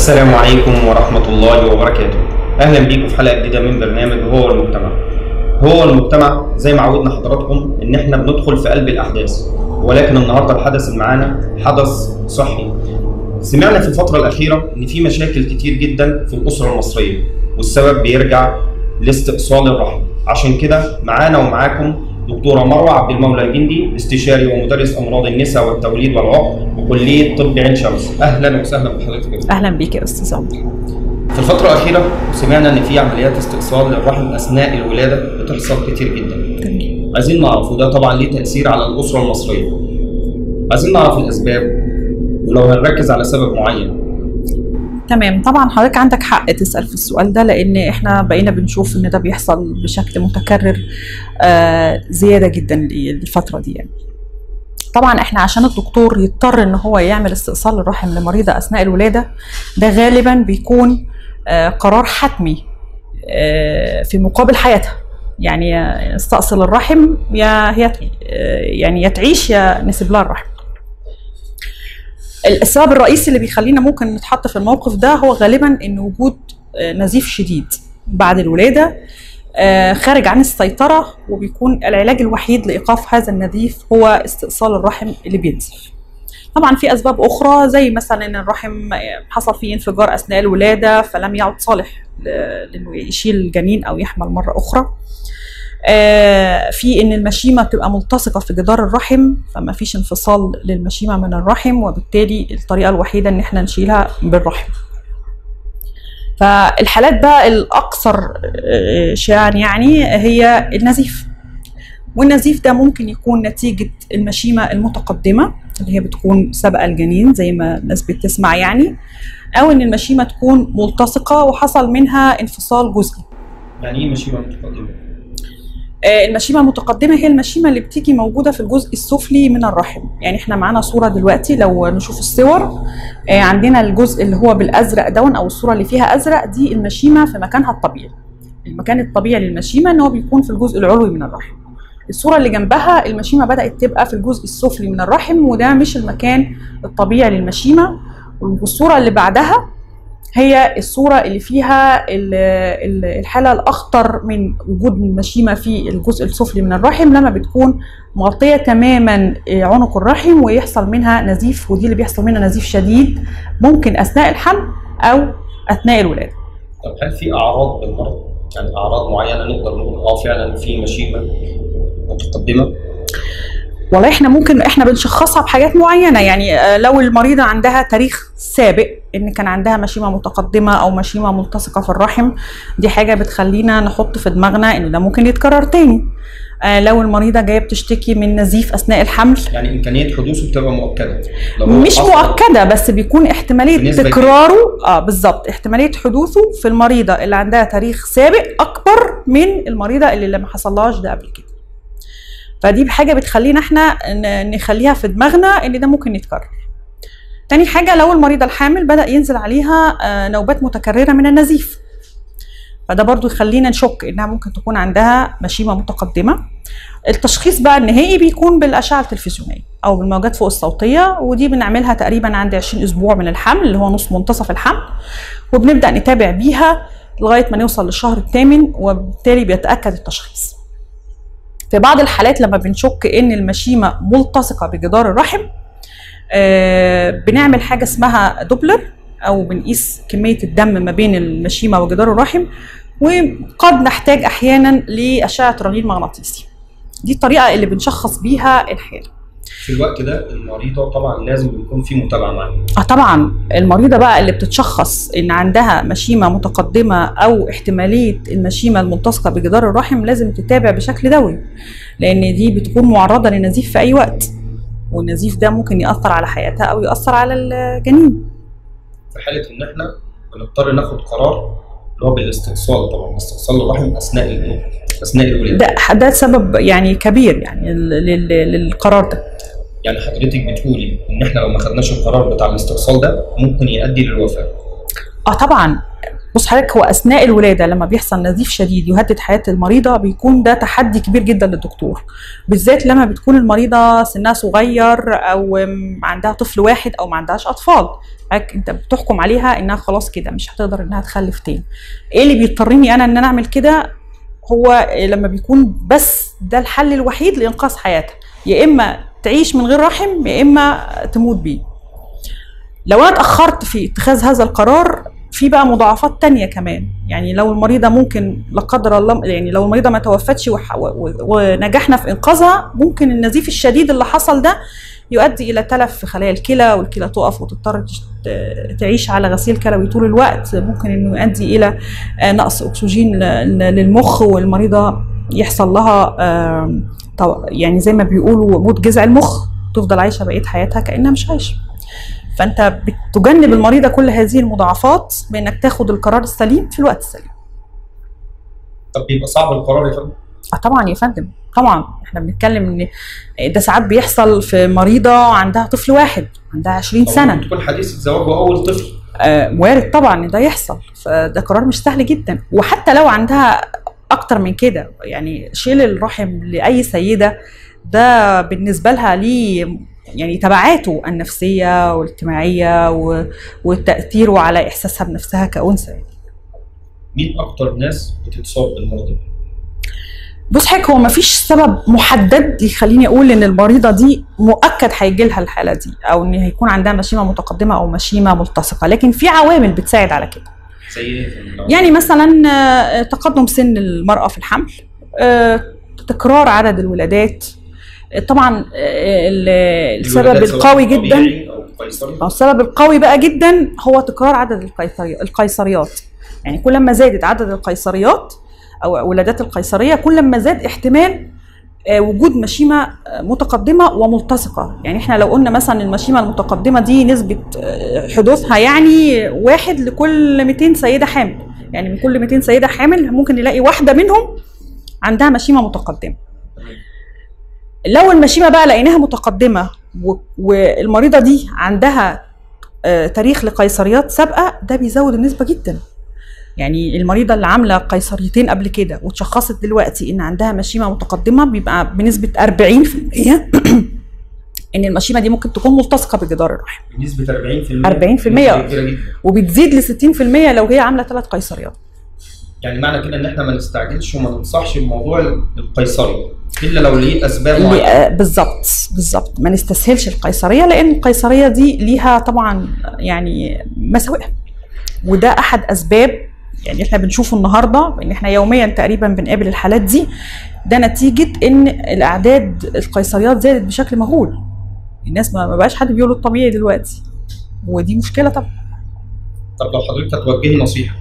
السلام عليكم ورحمة الله وبركاته أهلا بيكم في حلقة جديدة من برنامج هو المجتمع هو المجتمع زي ما عودنا حضراتكم إن إحنا بندخل في قلب الأحداث ولكن النهاردة الحدث اللي معانا حدث صحي سمعنا في الفترة الأخيرة إن في مشاكل كتير جدا في الأسرة المصرية والسبب بيرجع لاستئصال الرحم عشان كده معانا ومعاكم دكتورة مروة عبد المولى الجندي استشاري ومدرس أمراض النساء والتوليد والعقم بكلية طب عين شمس أهلا وسهلا بحضرتك يا دكتورة. اهلا بيك يا استاذ عمر في الفترة الأخيرة سمعنا إن في عمليات استئصال للرحم أثناء الولادة بتحصل كتير جدا. عايزين نعرف وده طبعا ليه تأثير على الأسرة المصرية. عايزين نعرف الأسباب ولو هنركز على سبب معين. تمام طبعا حضرتك عندك حق تسال في السؤال ده لان احنا بقينا بنشوف ان ده بيحصل بشكل متكرر آه زياده جدا الفتره دي يعني طبعا احنا عشان الدكتور يضطر ان هو يعمل استئصال الرحم لمريضه اثناء الولاده ده غالبا بيكون آه قرار حتمي آه في مقابل حياتها يعني يا استأصل الرحم يا هي آه يعني يا تعيش يا نسيب لها الرحم السبب الرئيسي اللي بيخلينا ممكن نتحط في الموقف ده هو غالبا ان وجود نزيف شديد بعد الولاده خارج عن السيطره وبيكون العلاج الوحيد لايقاف هذا النزيف هو استئصال الرحم اللي بينزف. طبعا في اسباب اخرى زي مثلا ان الرحم حصل فيه انفجار اثناء الولاده فلم يعد صالح لانه يشيل الجنين او يحمل مره اخرى. في ان المشيمه بتبقى ملتصقه في جدار الرحم فما فيش انفصال للمشيمه من الرحم وبالتالي الطريقه الوحيده ان احنا نشيلها بالرحم فالحالات بقى الاكثر شيوعا يعني هي النزيف والنزيف ده ممكن يكون نتيجه المشيمه المتقدمه اللي هي بتكون سابقه الجنين زي ما الناس بتسمع يعني او ان المشيمه تكون ملتصقه وحصل منها انفصال جزئي يعني إيه مشيمة متقدمة؟ المشيمه المتقدمه هي المشيمه اللي بتيجي موجوده في الجزء السفلي من الرحم يعني احنا معانا صوره دلوقتي لو نشوف الصور عندنا الجزء اللي هو بالازرق دون او الصوره اللي فيها ازرق دي المشيمه في مكانها الطبيعي المكان الطبيعي للمشيمه ان هو بيكون في الجزء العلوي من الرحم الصوره اللي جنبها المشيمه بدات تبقى في الجزء السفلي من الرحم وده مش المكان الطبيعي للمشيمه والصوره اللي بعدها هي الصورة اللي فيها الحالة الأخطر من وجود المشيمة في الجزء السفلي من الرحم لما بتكون مغطية تماما عنق الرحم ويحصل منها نزيف ودي اللي بيحصل منها نزيف شديد ممكن أثناء الحمل أو أثناء الولادة. طب هل في أعراض بالمرض؟ يعني أعراض معينة نقدر نقول أه فعلا في مشيمة متقدمة؟ والله احنا ممكن احنا بنشخصها بحاجات معينه يعني لو المريضه عندها تاريخ سابق ان كان عندها مشيمه متقدمه او مشيمه ملتصقه في الرحم دي حاجه بتخلينا نحط في دماغنا ان ده ممكن يتكرر تاني لو المريضه جايه بتشتكي من نزيف اثناء الحمل يعني امكانيه حدوثه بتبقى مؤكده مش مؤكده بس بيكون احتماليه تكراره اه بالظبط احتماليه حدوثه في المريضه اللي عندها تاريخ سابق اكبر من المريضه اللي ما حصلهاش ده قبل كده فدي حاجة بتخلينا احنا نخليها في دماغنا ان ده ممكن يتكرر تاني حاجة لو المريضة الحامل بدأ ينزل عليها نوبات متكررة من النزيف فده برضو يخلينا نشك انها ممكن تكون عندها مشيمة متقدمة التشخيص بقى النهائي بيكون بالأشعة التلفزيونية أو بالموجات فوق الصوتية ودي بنعملها تقريبا عند 20 أسبوع من الحمل اللي هو نص منتصف الحمل وبنبدأ نتابع بيها لغاية ما نوصل للشهر الثامن وبالتالي بيتأكد التشخيص في بعض الحالات لما بنشك ان المشيمه ملتصقه بجدار الرحم آه بنعمل حاجه اسمها دوبلر او بنقيس كميه الدم ما بين المشيمه وجدار الرحم وقد نحتاج احيانا لاشعه رنين مغناطيسي دي الطريقه اللي بنشخص بيها الحاله في الوقت ده المريضه طبعا لازم يكون في متابعه معاها اه طبعا المريضه بقى اللي بتتشخص ان عندها مشيمه متقدمه او احتماليه المشيمه الملتصقه بجدار الرحم لازم تتابع بشكل دوري لان دي بتكون معرضه لنزيف في اي وقت والنزيف ده ممكن ياثر على حياتها او ياثر على الجنين في حاله ان احنا بنضطر ناخد قرار اللي هو بالاستئصال طبعا استئصال الرحم اثناء الايه؟ اثناء الولاده ده ده سبب يعني كبير يعني للقرار ده يعني حضرتك بتقولي ان احنا لو ما خدناش القرار بتاع الاستئصال ده ممكن يؤدي للوفاه اه طبعا بص حضرتك هو اثناء الولاده لما بيحصل نزيف شديد يهدد حياه المريضه بيكون ده تحدي كبير جدا للدكتور بالذات لما بتكون المريضه سنها صغير او عندها طفل واحد او ما عندهاش اطفال انت بتحكم عليها انها خلاص كده مش هتقدر انها تخلف تاني ايه اللي بيضطرني انا ان انا اعمل كده هو لما بيكون بس ده الحل الوحيد لانقاذ حياتها يا اما تعيش من غير رحم يا اما تموت بيه لو انا اتاخرت في اتخاذ هذا القرار في بقى مضاعفات تانية كمان يعني لو المريضة ممكن لا قدر الله يعني لو المريضة ما توفتش ونجحنا في إنقاذها ممكن النزيف الشديد اللي حصل ده يؤدي إلى تلف في خلايا الكلى والكلى تقف وتضطر تعيش على غسيل كلوي طول الوقت ممكن إنه يؤدي إلى نقص أكسجين للمخ والمريضة يحصل لها يعني زي ما بيقولوا موت جذع المخ تفضل عايشة بقية حياتها كأنها مش عايشة فانت بتجنب المريضه كل هذه المضاعفات بانك تاخد القرار السليم في الوقت السليم. طب بيبقى صعب القرار يا فندم؟ اه طبعا يا فندم طبعا احنا بنتكلم ان ده ساعات بيحصل في مريضه عندها طفل واحد عندها 20 سنه تكون حديث الزواج واول طفل آه وارد طبعا ان ده يحصل فده قرار مش سهل جدا وحتى لو عندها اكتر من كده يعني شيل الرحم لاي سيده ده بالنسبه لها ليه يعني تبعاته النفسية والاجتماعية وتأثيره على إحساسها بنفسها كأنثى يعني. مين أكتر ناس بتتصاب بالمرض ده؟ بص حضرتك هو مفيش سبب محدد يخليني اقول ان المريضه دي مؤكد هيجي لها الحاله دي او ان هيكون عندها مشيمه متقدمه او مشيمه ملتصقه لكن في عوامل بتساعد على كده زي ايه يعني مثلا تقدم سن المراه في الحمل تكرار عدد الولادات طبعا السبب القوي جدا السبب القوي بقى جدا هو تكرار عدد القيصريات يعني كل ما زادت عدد القيصريات او ولادات القيصريه كل ما زاد احتمال وجود مشيمه متقدمه وملتصقه يعني احنا لو قلنا مثلا المشيمه المتقدمه دي نسبه حدوثها يعني واحد لكل 200 سيده حامل يعني من كل 200 سيده حامل ممكن نلاقي واحده منهم عندها مشيمه متقدمه لو المشيمه بقى لقيناها متقدمه والمريضه دي عندها تاريخ لقيصريات سابقه ده بيزود النسبه جدا يعني المريضه اللي عامله قيصريتين قبل كده وتشخصت دلوقتي ان عندها مشيمه متقدمه بيبقى بنسبه 40% ان المشيمه دي ممكن تكون ملتصقه بجدار الرحم بنسبه 40% 40% وبتزيد ل 60% لو هي عامله ثلاث قيصريات يعني معنى كده ان احنا ما نستعجلش وما ننصحش بموضوع القيصري الا لو ليه اسباب معينه بالظبط بالظبط ما نستسهلش القيصريه لان القيصريه دي ليها طبعا يعني مساوئها وده احد اسباب يعني احنا بنشوفه النهارده ان احنا يوميا تقريبا بنقابل الحالات دي ده نتيجه ان الاعداد القيصريات زادت بشكل مهول الناس ما بقاش حد بيقول الطبيعي دلوقتي ودي مشكله طبعا طب لو حضرتك هتوجهي نصيحه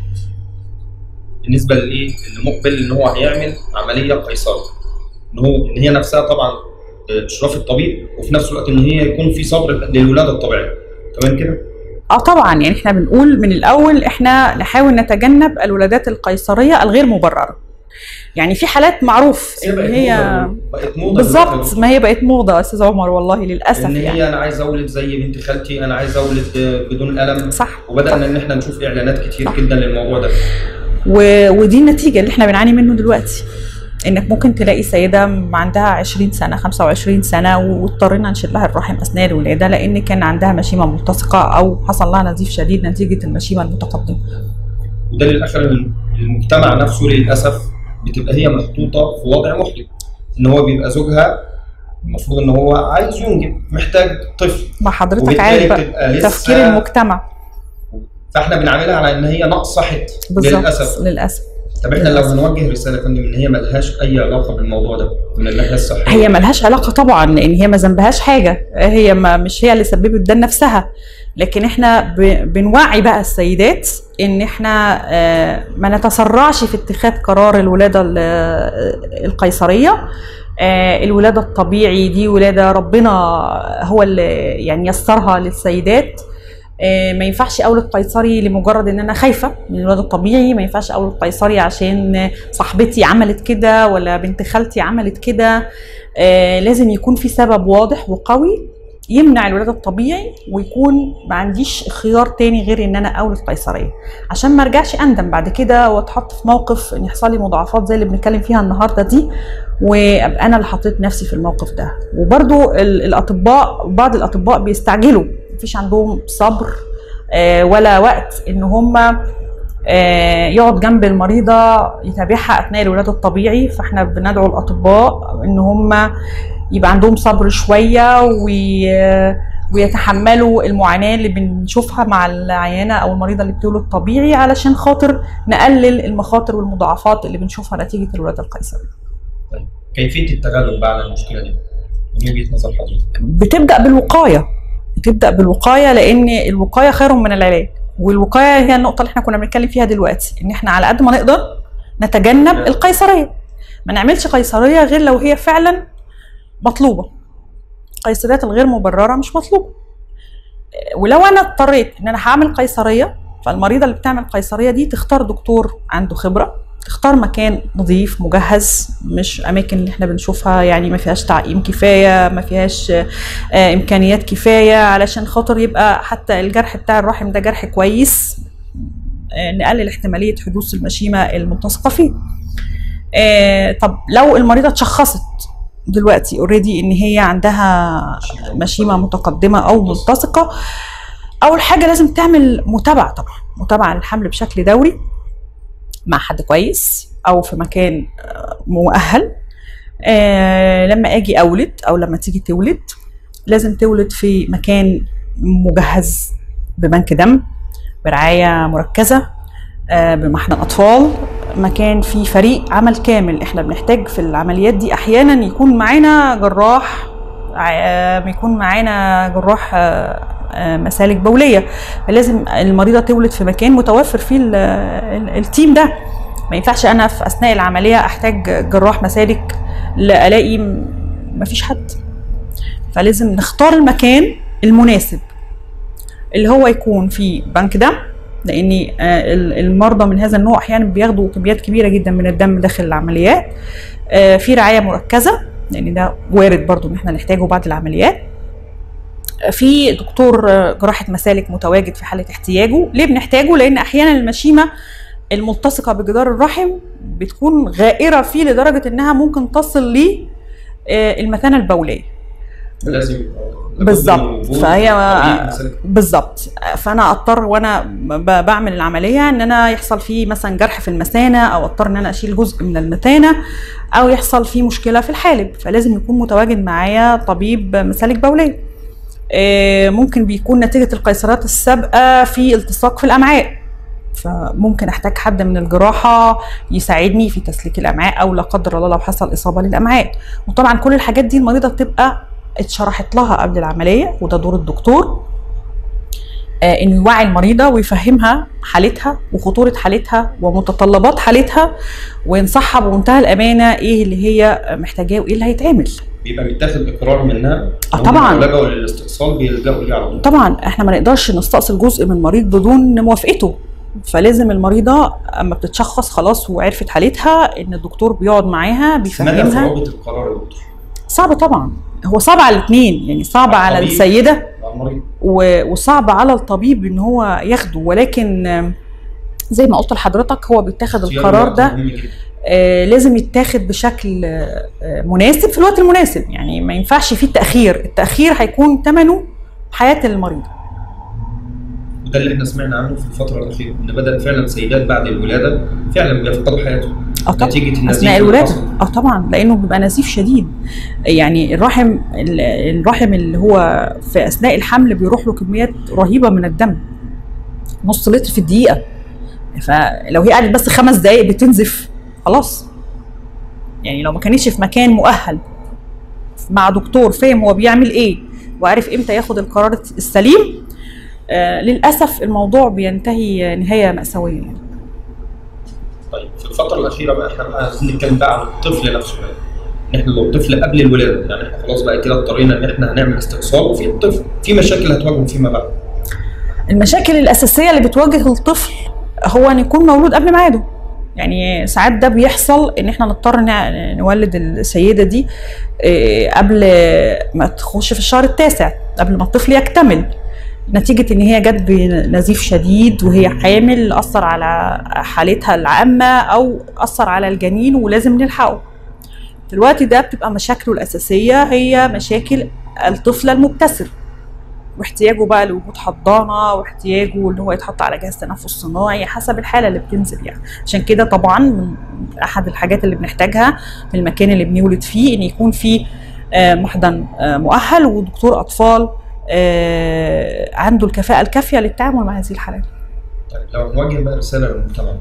بالنسبه لايه اللي مقبل ان هو هيعمل عمليه قيصري ان هو ان هي نفسها طبعا اشراف الطبيب وفي نفس الوقت ان هي يكون في صبر للولاده الطبيعيه تمام كده؟ اه طبعا يعني احنا بنقول من الاول احنا نحاول نتجنب الولادات القيصريه الغير مبرره يعني في حالات معروف ان هي بقت موضه بالظبط ما هي بقت موضه يا استاذ عمر والله للاسف ان يعني هي انا عايز اولد زي بنت خالتي انا عايز اولد بدون الم صح وبدانا ان احنا نشوف اعلانات كتير صح. جدا للموضوع ده و... ودي النتيجه اللي احنا بنعاني منه دلوقتي انك ممكن تلاقي سيده عندها 20 سنه 25 سنه واضطرينا نشيل لها الرحم اثناء الولاده لان كان عندها مشيمه ملتصقه او حصل لها نزيف شديد نتيجه المشيمه المتقدمه وده للاخر المجتمع نفسه للاسف بتبقى هي محطوطه في وضع محرج ان هو بيبقى زوجها المفروض ان هو عايز ينجب محتاج طفل ما حضرتك وبالتالي عارف بقى بتبقى لسه- تفكير المجتمع فاحنا بنعاملها على ان هي ناقصه حته بالظبط للاسف للاسف طب احنا لو هنوجه رساله يا فندم ان هي ملهاش اي علاقه بالموضوع ده من الناحيه الصحيه هي ملهاش علاقه طبعا لان هي ما ذنبهاش حاجه هي ما مش هي اللي سببت ده لنفسها لكن احنا ب- بنوعي بقى السيدات ان احنا آه، ما نتسرعش في اتخاذ قرار الولاده ال- آه، القيصريه آه، الولاده الطبيعي دي ولاده ربنا هو اللي يعني يسرها للسيدات آه، ما ينفعش اولد قيصري لمجرد ان انا خايفه من الولاد الطبيعي ما ينفعش اولد قيصري عشان صاحبتي عملت كده ولا بنت خالتي عملت كده آه، لازم يكون في سبب واضح وقوي يمنع الولاده الطبيعي ويكون ما عنديش خيار تاني غير ان انا اولد قيصريه عشان ما ارجعش اندم بعد كده واتحط في موقف ان يحصل لي مضاعفات زي اللي بنتكلم فيها النهارده دي وابقى انا اللي حطيت نفسي في الموقف ده وبرضو الاطباء بعض الاطباء بيستعجلوا مفيش عندهم صبر ولا وقت ان هم يقعد جنب المريضه يتابعها اثناء الولاده الطبيعي فاحنا بندعو الاطباء ان هم يبقى عندهم صبر شويه وي... ويتحملوا المعاناه اللي بنشوفها مع العيانه او المريضه اللي بتولد طبيعي علشان خاطر نقلل المخاطر والمضاعفات اللي بنشوفها نتيجه الولاده القيصريه. طيب كيفيه التغلب بقى على المشكله دي؟ من وجهه نظر حضرتك؟ بتبدا بالوقايه بتبدا بالوقايه لان الوقايه خير من العلاج والوقايه هي النقطه اللي احنا كنا بنتكلم فيها دلوقتي ان احنا على قد ما نقدر نتجنب القيصريه ما نعملش قيصريه غير لو هي فعلا مطلوبه القيصريات الغير مبرره مش مطلوبه ولو انا اضطريت ان انا هعمل قيصريه فالمريضه اللي بتعمل قيصريه دي تختار دكتور عنده خبره تختار مكان نظيف مجهز مش اماكن اللي احنا بنشوفها يعني ما فيهاش تعقيم كفايه ما فيهاش آه امكانيات كفايه علشان خاطر يبقى حتى الجرح بتاع الرحم ده جرح كويس آه نقلل احتماليه حدوث المشيمه الملتصقه فيه آه طب لو المريضه اتشخصت دلوقتي اوريدي ان هي عندها مشيمه متقدمه او ملتصقه اول حاجه لازم تعمل متابعه طبعا متابعه للحمل بشكل دوري مع حد كويس او في مكان مؤهل آه لما اجي اولد او لما تيجي تولد لازم تولد في مكان مجهز ببنك دم برعايه مركزه آه بمحضن اطفال مكان فيه فريق عمل كامل احنا بنحتاج في العمليات دي احيانا يكون معانا جراح آه يكون معانا جراح مسالك بوليه فلازم المريضه تولد في مكان متوفر فيه التيم ده ما ينفعش انا في اثناء العمليه احتاج جراح مسالك الاقي مفيش حد فلازم نختار المكان المناسب اللي هو يكون فيه بنك دم لان المرضى من هذا النوع احيانا بياخدوا كميات كبيره جدا من الدم داخل العمليات في رعايه مركزه لان ده وارد برضو ان احنا نحتاجه بعد العمليات في دكتور جراحة مسالك متواجد في حالة احتياجه ليه بنحتاجه لأن أحيانا المشيمة الملتصقة بجدار الرحم بتكون غائرة فيه لدرجة إنها ممكن تصل للمثانة البولية لازم بالظبط فهي بالظبط فانا اضطر وانا بعمل العمليه ان انا يحصل فيه مثلا جرح في المثانه او اضطر ان انا اشيل جزء من المثانه او يحصل فيه مشكله في الحالب فلازم يكون متواجد معايا طبيب مسالك بوليه ممكن بيكون نتيجة القيصرات السابقة في التصاق في الأمعاء فممكن أحتاج حد من الجراحة يساعدني في تسليك الأمعاء أو لا قدر الله لو حصل إصابة للأمعاء وطبعا كل الحاجات دي المريضة بتبقى اتشرحت لها قبل العملية وده دور الدكتور آه انه يوعي المريضه ويفهمها حالتها وخطوره حالتها ومتطلبات حالتها وينصحها بمنتهى الامانه ايه اللي هي محتاجاه وايه اللي هيتعمل بيبقى متاخد اقرار منها اه طبعا لو لجأوا للاستئصال بيلجأوا ليه على طول طبعا احنا ما نقدرش نستأصل جزء من المريض بدون موافقته فلازم المريضه اما بتتشخص خلاص وعرفت حالتها ان الدكتور بيقعد معاها مدى بيفهمها صعوبه القرار يا دكتور صعب طبعا هو صعب على الاثنين يعني صعب على على الطبيب. السيده على المريض و- وصعب على الطبيب ان هو ياخده ولكن آم، زي ما قلت لحضرتك هو بيتاخد اختيار القرار الوقت ده مهم جدا. آه، لازم يتاخد بشكل آه، آه، مناسب في الوقت المناسب يعني ما ينفعش فيه التأخير التأخير هيكون ثمنه حياة المريض وده اللي احنا سمعنا عنه في الفتره الاخيره ان بدا فعلا سيدات بعد الولاده فعلا بيفقدوا حياتهم اه طبعا نتيجه النزيف اثناء اللي الولاده حصل. اه طبعا لانه بيبقى نزيف شديد يعني الرحم ال- الرحم اللي هو في اثناء الحمل بيروح له كميات رهيبه من الدم نص لتر في الدقيقه فلو هي قعدت بس خمس دقائق بتنزف خلاص يعني لو ما كانتش في مكان مؤهل مع دكتور فاهم هو بيعمل ايه وعارف امتى ياخد القرار السليم آه للاسف الموضوع بينتهي نهايه ماساويه يعني. طيب في الفتره الاخيره بقى احنا بقى عايزين نتكلم بقى عن الطفل نفسه يعني ان احنا لو الطفل قبل الولاده يعني احنا خلاص بقى كده اضطرينا ان احنا هنعمل استئصال وفي الطفل في مشاكل هتواجهه فيما بعد المشاكل الأساسية اللي بتواجه الطفل هو أن يكون مولود قبل ميعاده يعني ساعات ده بيحصل ان احنا نضطر نولد السيده دي قبل ما تخش في الشهر التاسع قبل ما الطفل يكتمل نتيجة إن هي جت بنزيف شديد وهي حامل أثر على حالتها العامة أو أثر على الجنين ولازم نلحقه. في الوقت ده بتبقى مشاكله الأساسية هي مشاكل الطفل المبتسر واحتياجه بقى لوجود حضانة واحتياجه إن هو يتحط على جهاز تنفس صناعي حسب الحالة اللي بتنزل يعني عشان كده طبعا من أحد الحاجات اللي بنحتاجها في المكان اللي بنولد فيه إن يكون فيه محضن مؤهل ودكتور أطفال عنده الكفاءة الكافية للتعامل مع هذه الحالات. طيب لو نوجه بقى رسالة للمجتمع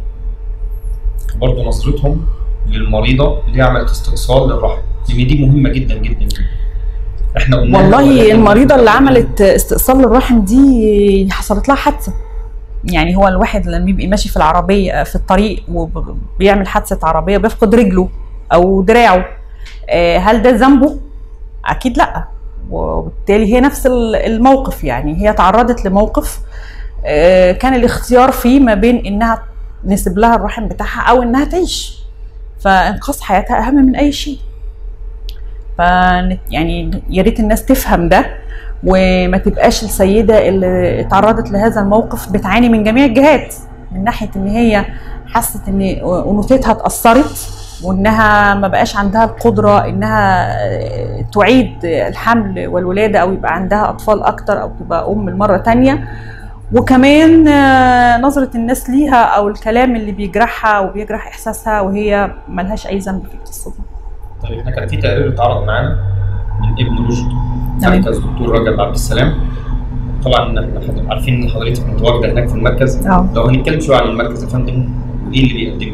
برضه نظرتهم للمريضة اللي هي عملت استئصال للرحم لأن دي مهمة جدا جدا جدا. احنا قلنا والله المريضة اللي عملت استئصال للرحم دي حصلت لها حادثة. يعني هو الواحد لما بيبقى ماشي في العربية في الطريق وبيعمل حادثة عربية بيفقد رجله أو دراعه. هل ده ذنبه؟ أكيد لأ. وبالتالي هي نفس الموقف يعني هي تعرضت لموقف كان الاختيار فيه ما بين انها نسيب لها الرحم بتاعها او انها تعيش فانقاذ حياتها اهم من اي شيء ف يعني يا ريت الناس تفهم ده وما تبقاش السيده اللي اتعرضت لهذا الموقف بتعاني من جميع الجهات من ناحيه ان هي حست ان انوثتها اتاثرت وانها ما بقاش عندها القدره انها تعيد الحمل والولاده او يبقى عندها اطفال اكتر او تبقى ام المره تانية وكمان نظره الناس ليها او الكلام اللي بيجرحها وبيجرح احساسها وهي ملهاش اي ذنب في القصه دي. طيب احنا كان في تقرير اتعرض معانا من ابن رشد مركز دكتور رجب عبد السلام طبعا احنا عارفين ان حضرتك متواجده هناك في المركز أوه. لو هنتكلم شويه عن المركز يا فندم وايه اللي بيقدمه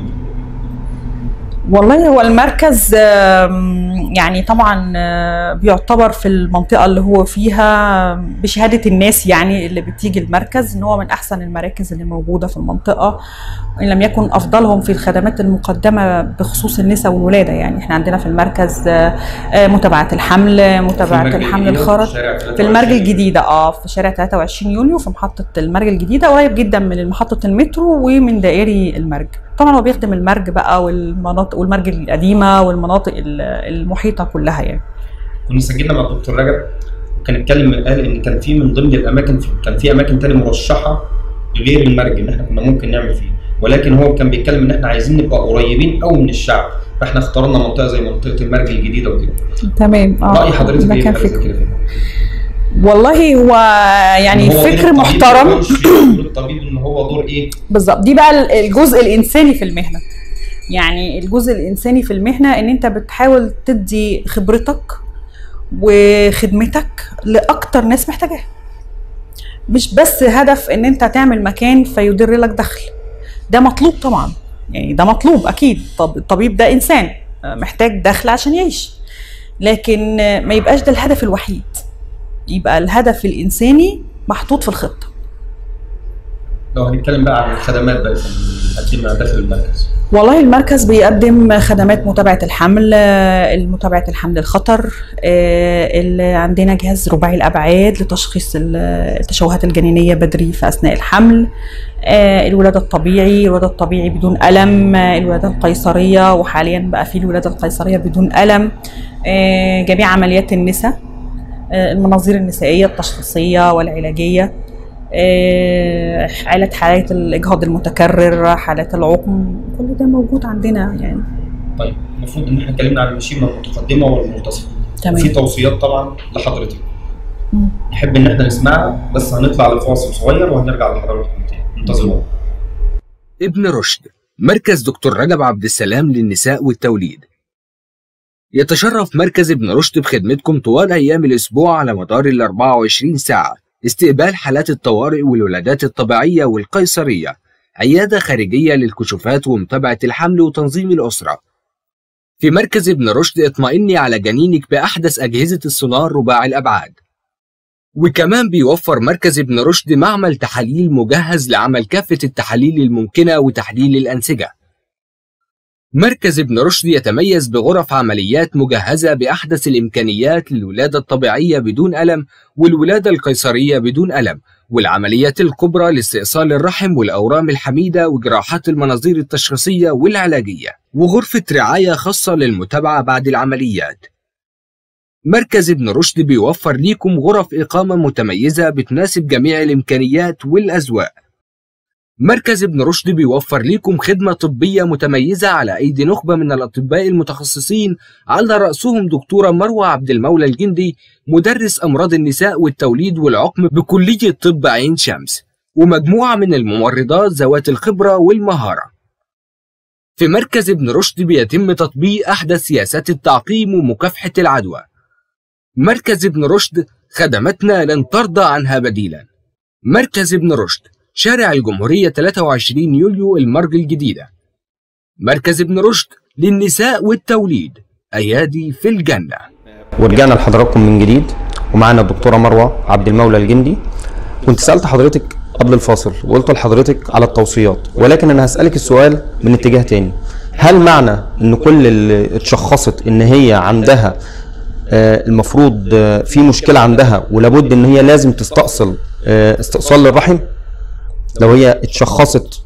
والله هو المركز يعني طبعا بيعتبر في المنطقة اللي هو فيها بشهادة الناس يعني اللي بتيجي المركز ان هو من احسن المراكز اللي موجودة في المنطقة ان لم يكن افضلهم في الخدمات المقدمة بخصوص النساء والولادة يعني احنا عندنا في المركز متابعة الحمل متابعة الحمل الخرط في المرج الجديدة اه في شارع 23 يونيو في محطة المرج الجديدة قريب جدا من محطة المترو ومن دائري المرج طبعا هو بيخدم المرج بقى والمناطق والمرج القديمه والمناطق المحيطه كلها يعني. كنا سجلنا مع الدكتور رجب وكان اتكلم قال ان كان في من ضمن الاماكن في كان في اماكن تانية مرشحه غير المرج ان احنا كنا ممكن نعمل فيه ولكن هو كان بيتكلم ان احنا عايزين نبقى قريبين قوي من الشعب فاحنا اخترنا منطقه زي منطقه المرج الجديده وكده. تمام اه راي حضرتك ايه في كده؟ والله هو يعني هو فكر محترم الطبيب ان هو دور ايه بالظبط دي بقى الجزء الانساني في المهنه يعني الجزء الانساني في المهنه ان انت بتحاول تدي خبرتك وخدمتك لاكتر ناس محتاجاها مش بس هدف ان انت تعمل مكان فيدر لك دخل ده مطلوب طبعا يعني ده مطلوب اكيد طب الطبيب ده انسان محتاج دخل عشان يعيش لكن ما يبقاش ده الهدف الوحيد يبقى الهدف الانساني محطوط في الخطه لو هنتكلم بقى عن الخدمات بقى اللي داخل المركز والله المركز بيقدم خدمات متابعة الحمل متابعة الحمل الخطر اللي عندنا جهاز رباعي الأبعاد لتشخيص التشوهات الجنينية بدري في أثناء الحمل الولادة الطبيعي الولادة الطبيعي بدون ألم الولادة القيصرية وحاليا بقى في الولادة القيصرية بدون ألم جميع عمليات النساء المناظير النسائية التشخيصية والعلاجية حالات حالات الإجهاض المتكرر حالات العقم كل ده موجود عندنا يعني طيب المفروض ان احنا اتكلمنا عن المشيمة المتقدمة والمنتصفة تمام في توصيات طبعا لحضرتك نحب ان احنا نسمعها بس هنطلع لفاصل صغير وهنرجع لحضراتكم تاني انتظرونا ابن رشد مركز دكتور رجب عبد السلام للنساء والتوليد يتشرف مركز ابن رشد بخدمتكم طوال أيام الأسبوع على مدار ال 24 ساعة استقبال حالات الطوارئ والولادات الطبيعية والقيصرية عيادة خارجية للكشوفات ومتابعة الحمل وتنظيم الأسرة في مركز ابن رشد اطمئني على جنينك بأحدث أجهزة السونار رباعي الأبعاد وكمان بيوفر مركز ابن رشد معمل تحاليل مجهز لعمل كافة التحاليل الممكنة وتحليل الأنسجة مركز ابن رشد يتميز بغرف عمليات مجهزة بأحدث الإمكانيات للولادة الطبيعية بدون ألم والولادة القيصرية بدون ألم والعمليات الكبرى لاستئصال الرحم والأورام الحميدة وجراحات المناظير التشخيصية والعلاجية وغرفة رعاية خاصة للمتابعة بعد العمليات مركز ابن رشد بيوفر ليكم غرف إقامة متميزة بتناسب جميع الإمكانيات والأذواق مركز ابن رشد بيوفر ليكم خدمة طبية متميزة على أيدي نخبة من الأطباء المتخصصين على رأسهم دكتورة مروة عبد المولى الجندي مدرس أمراض النساء والتوليد والعقم بكلية طب عين شمس ومجموعة من الممرضات ذوات الخبرة والمهارة في مركز ابن رشد بيتم تطبيق أحدث سياسات التعقيم ومكافحة العدوى مركز ابن رشد خدماتنا لن ترضى عنها بديلا مركز ابن رشد شارع الجمهورية 23 يوليو المرج الجديدة مركز ابن رشد للنساء والتوليد أيادي في الجنة ورجعنا لحضراتكم من جديد ومعانا الدكتورة مروة عبد المولى الجندي كنت سألت حضرتك قبل الفاصل وقلت لحضرتك على التوصيات ولكن أنا هسألك السؤال من اتجاه تاني هل معنى ان كل اللي اتشخصت ان هي عندها آه، المفروض آه، في مشكلة عندها ولابد ان هي لازم تستأصل آه، استئصال للرحم لو هي اتشخصت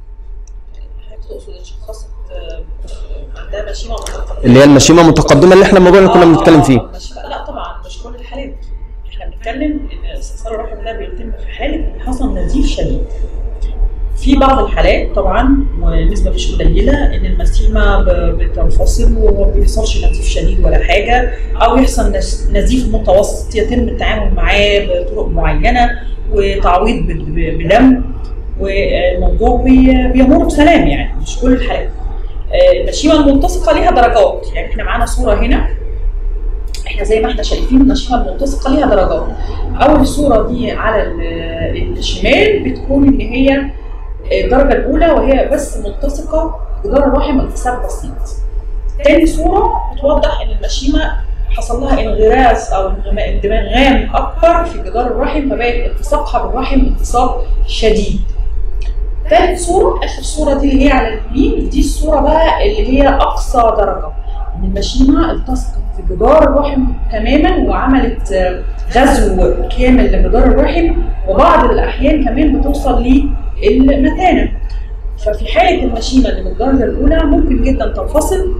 تقصد اتشخصت عندها مشيمه متقدمه اللي هي المشيمة المتقدمة اللي احنا الموضوع اللي كنا بنتكلم فيه مشيمة لا طبعا مش كل الحالات احنا بنتكلم ان استئصال الرحم ده بيتم في حاله ان حصل نزيف شديد في بعض الحالات طبعا ونسبة مش قليلة إن المسيمة ب- بتنفصل وما بيحصلش نزيف شديد ولا حاجة أو يحصل نز- نزيف متوسط يتم التعامل معاه بطرق معينة وتعويض ب- ب- بدم والموضوع بي- بيمر بسلام يعني مش كل الحالات آه، المشيمة الملتصقة ليها درجات يعني احنا معانا صورة هنا احنا زي ما احنا شايفين المشيمة الملتصقة ليها درجات أول صورة دي على ال- الشمال بتكون إن هي الدرجة الأولى وهي بس ملتصقة بجدار الرحم التصاق بسيط. تاني صورة بتوضح إن المشيمة حصل لها انغراس أو انغما- اندماغام أكبر في جدار الرحم فبقت التصاقها بالرحم التصاق شديد. تالت صورة آخر صورة دي اللي هي على اليمين دي الصورة بقى اللي هي أقصى درجة. إن المشيمة التصقت في جدار الرحم تماما وعملت آه، غزو كامل لجدار الرحم وبعض الأحيان كمان بتوصل للمتانة. ففي حالة المشيمة اللي بالدرجة الأولى ممكن جدا تنفصل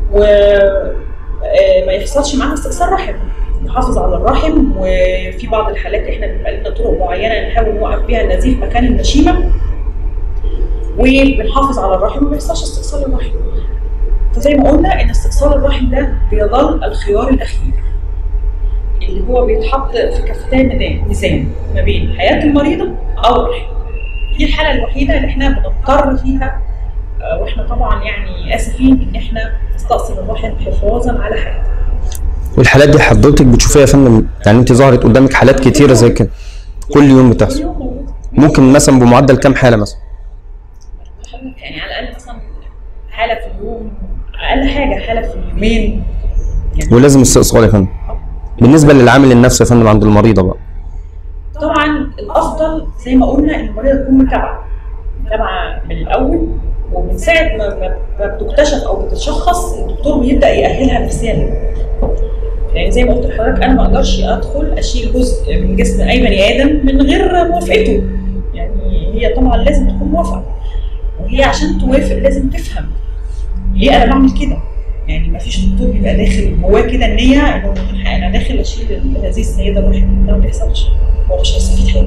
وما يحصلش معاها استئصال رحم نحافظ على الرحم وفي بعض الحالات احنا بيبقى لنا طرق معينة نحاول نوقف بيها النزيف مكان المشيمة وبنحافظ على الرحم وما يحصلش استئصال الرحم فزي ما قلنا ان استئصال الرحم ده بيظل الخيار الأخير اللي هو بيتحط في كفتين ميزان- ميزان ما بين حياة المريضة أو الرحم دي الحالة الوحيدة اللي احنا بنضطر فيها آه، واحنا طبعا يعني اسفين ان احنا نستأصل الرحم حفاظا على حياتها. والحالات دي حضرتك بتشوفيها يا فندم يعني انت ظهرت قدامك حالات كتيرة زي كده كل يوم بتحصل اليوم موجود. ممكن مثلا بمعدل كام حالة مثلا يعني على الاقل مثلا حالة في اليوم اقل حاجة حالة في اليومين يعني ولازم استئصال يا فندم بالنسبة للعامل النفسي يا فندم عند المريضة بقى طبعا الافضل زي ما قلنا ان المريضة تكون متابعة متابعة من الاول ومن ساعة ما ما- ما بتكتشف او بتتشخص الدكتور بيبدأ يأهلها نفسيا يعني زي ما قلت لحضرتك انا ما اقدرش ادخل اشيل جزء من جسم اي بني ادم من غير موافقته يعني هي طبعا لازم تكون موافقه وهي عشان توافق لازم تفهم ليه انا بعمل كده يعني ما فيش دكتور بيبقى داخل جواه كده النيه انه انا داخل اشيل هذه السيده الرحم ده ما بيحصلش هو مش هيستفيد حاجه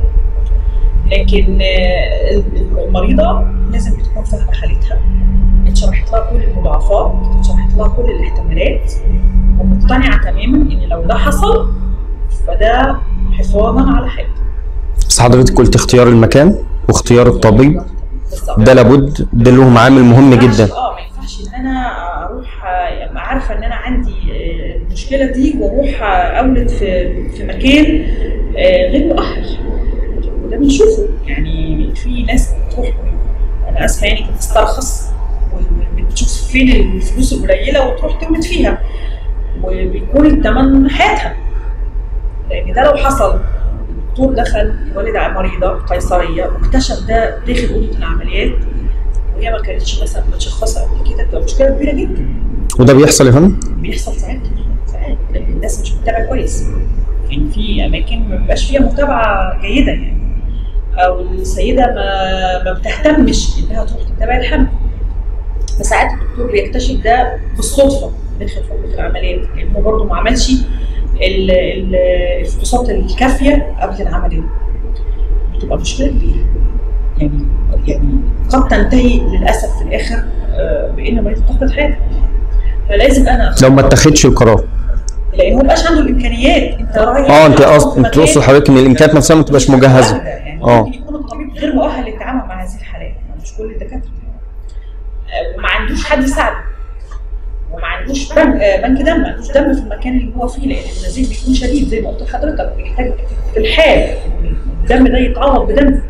لكن آه، ال- المريضه لازم تكون فاهمه حالتها اتشرحت لها كل المضاعفات اتشرحت لها كل الاحتمالات ومقتنعه تماما ان لو ده حصل فده حفاظا على حياتها بس حضرتك قلت اختيار المكان واختيار الطبيب بالظبط ده لابد ده لهم عامل مهم ما ينفعش- جدا اه ما ينفعش ان انا اروح آه، ابقى عارفه ان انا عندي آه، المشكله دي واروح آه، اولد في في مكان آه، غير مؤهل وده بنشوفه يعني في ناس بتروح انا اسفه يعني بتسترخص وبتشوف فين الفلوس القليله وتروح تولد فيها وبيكون الثمن حياتها لان ده لو حصل الدكتور دخل يولد على مريضه قيصريه واكتشف ده داخل اوضه العمليات وهي ما كانتش مثلا متشخصه قبل كده بتبقى مشكله كبيره جدا وده بيحصل يا فندم بيحصل ساعات ساعات لان الناس مش بتتابع كويس يعني في اماكن ما بيبقاش فيها متابعه جيده يعني او السيده ما ما بتهتمش انها تروح تتابع الحمل فساعات الدكتور بيكتشف ده بالصدفه داخل فتره العمليات لان هو برضه ما عملش ال- ال- الفحوصات الكافيه قبل العمليه بتبقى مشكله كبيره يعني يعني قد تنتهي للاسف في الاخر آه، بان المريض تفقد حياته فلازم انا لو ما اتخذش القرار لان هو مبقاش عنده الامكانيات انت رايح اه انت تحط قصد انت مكان تقصد حضرتك ان الامكانيات نفسها ما تبقاش مش مجهزه مؤهلة، يعني اه. ممكن يكون الطبيب غير مؤهل للتعامل مع هذه الحالات مش كل الدكاتره آه، وما عندوش حد يساعده وما عندوش بنك آه، بنك دم ما عندوش دم في المكان اللي هو فيه لان النزيف بيكون شديد زي ما قلت لحضرتك بيحتاج في الحال إن الدم ده يتعوض بدم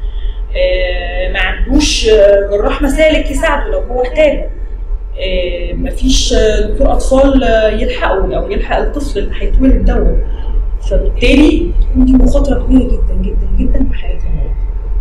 آه، ما عندوش آه، جراح مسالك يساعده لو هو احتاجه آه، مفيش آه، دكتور اطفال آه، يلحقه او يلحق الطفل اللي هيتولد دوت فبالتالي تكون دي مخاطره كبيره جدا جدا جدا بحياه المريض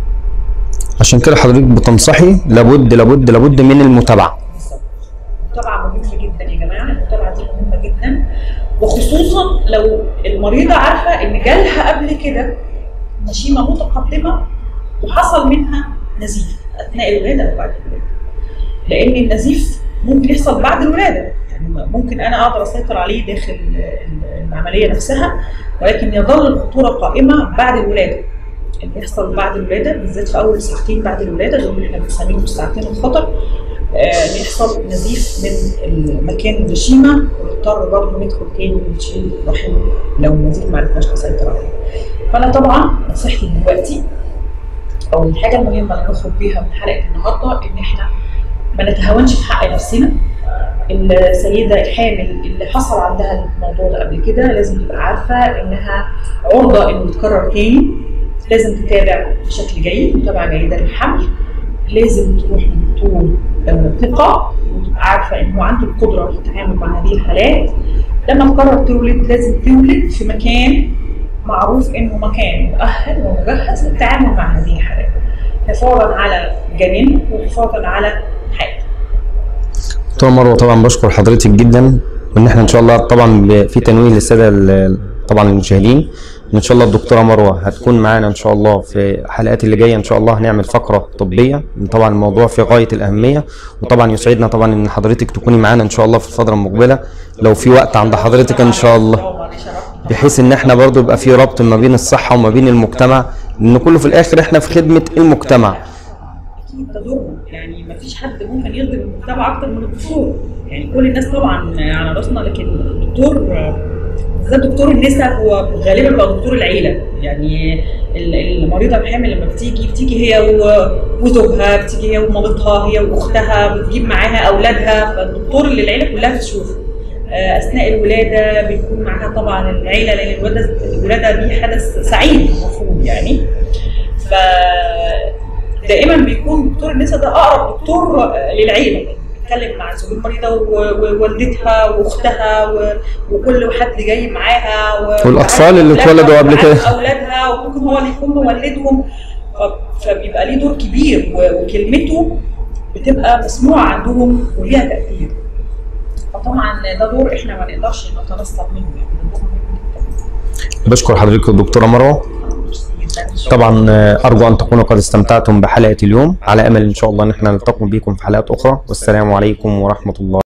عشان كده حضرتك بتنصحي لابد لابد لابد من المتابعه بالظبط المتابعه مهمه جدا يا جماعه المتابعه دي مهمه جدا وخصوصا لو المريضه عارفه ان جالها قبل كده نشيمه متقدمه وحصل منها نزيف اثناء الولاده او بعد الولاده لان النزيف ممكن يحصل بعد الولاده يعني ممكن انا اقدر اسيطر عليه داخل ال- العمليه نفسها ولكن يظل الخطوره قائمه بعد الولاده اللي بيحصل بعد الولاده بالذات في اول ساعتين بعد الولاده دول اللي احنا بنسميهم الساعتين الخطر آه، بيحصل نزيف من المكان النشيمه ونضطر برضه ندخل تاني ونشيل الرحم لو النزيف ما عرفناش نسيطر عليه. فانا طبعا نصيحتي دلوقتي او الحاجه المهمه اللي نخرج بيها من حلقه النهارده ان احنا ما نتهاونش في حق نفسنا السيدة الحامل اللي حصل عندها الموضوع ده قبل كده لازم تبقى عارفة إنها عرضة إنه يتكرر تاني لازم تتابع بشكل جيد متابعة جيدة للحمل لازم تروح لدكتور آه، ثقة وتبقى عارفة إنه عنده القدرة في التعامل مع هذه الحالات لما تقرر تولد لازم تولد في مكان معروف إنه مكان مؤهل ومجهز للتعامل مع هذه الحالات حفاظا على جنين وحفاظا على حياة دكتور مروه طبعا بشكر حضرتك جدا وان احنا ان شاء الله طبعا ب- في تنويه للساده ال- طبعا المشاهدين ان شاء الله الدكتوره مروه هتكون معانا ان شاء الله في الحلقات اللي جايه ان شاء الله هنعمل فقره طبيه طبعا الموضوع في غايه الاهميه وطبعا يسعدنا طبعا ان حضرتك تكوني معانا ان شاء الله في الفتره المقبله لو في وقت عند حضرتك ان شاء الله طبعا يشرفني بحيث ان احنا برضو يبقى في ربط ما بين الصحه وما بين المجتمع لان كله في الاخر احنا في خدمه المجتمع اكيد ده دورنا يعني ما فيش حد ممكن يخدم المجتمع اكتر من الدكتور يعني كل الناس طبعا على راسنا لكن الدكتور بالذات دكتور النساء هو غالبا بقى دكتور العيله يعني ال- المريضه الحامل لما بتيجي بتيجي هي و- وزوجها بتيجي هي ومامتها هي واختها بتجيب معاها اولادها فالدكتور اللي العيله كلها بتشوفه آه، اثناء الولاده بيكون معاها طبعا العيله لان الولاده الولاده دي حدث سعيد المفروض يعني ف دائما بيكون دكتور النساء ده اقرب دكتور آه، للعيله بيتكلم مع زوج المريضه و- ووالدتها واختها و- وكل حد جاي معاها و- والأطفال اللي وعارف اتولدوا قبل أولادها كده. وعارف اولادها وممكن هو اللي يكون مولدهم ف- فبيبقى ليه دور كبير و- وكلمته بتبقى مسموعه عندهم وليها تاثير فطبعا ده دور احنا ما نقدرش نتنصل منه يعني ده دور مهم جدا بشكر حضرتك الدكتوره مروه ميرسي جدا إن شاء الله. طبعا آه، ارجو ان تكونوا قد استمتعتم بحلقه اليوم على امل ان شاء الله ان احنا نلتقي بكم في حلقات اخرى والسلام عليكم ورحمه الله